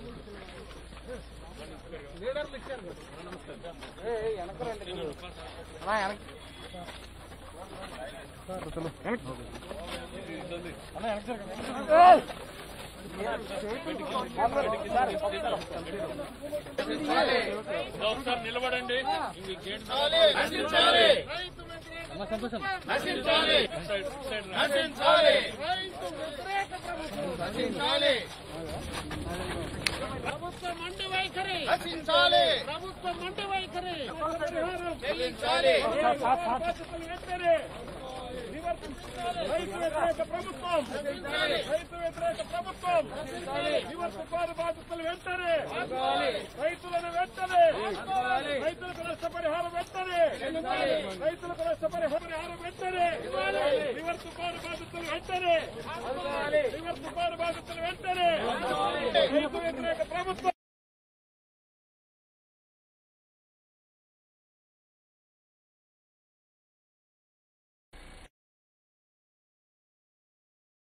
ఒకసారి నిలబడండి ప్రభుత్వం మండి వైఖరి ప్రభుత్వం మండి వైఖరి బాధ్యతలు వెంటనే రైతు వ్యతిరేక ప్రభుత్వం రైతు వ్యతిరేక ప్రభుత్వం నివర్తించాలి బాధ్యతలు వెంటనే రైతులను వెంటనే రైతులకు నష్టపరిహారం వెంటనే రైతులకు నష్టపరిహారం వెంటనే నివర్తించాలి బాధ్యతలు వెంటనే నివర్తించాలి బాధ్యతలు వెంటనే రైతు వ్యతిరేక ప్రభుత్వం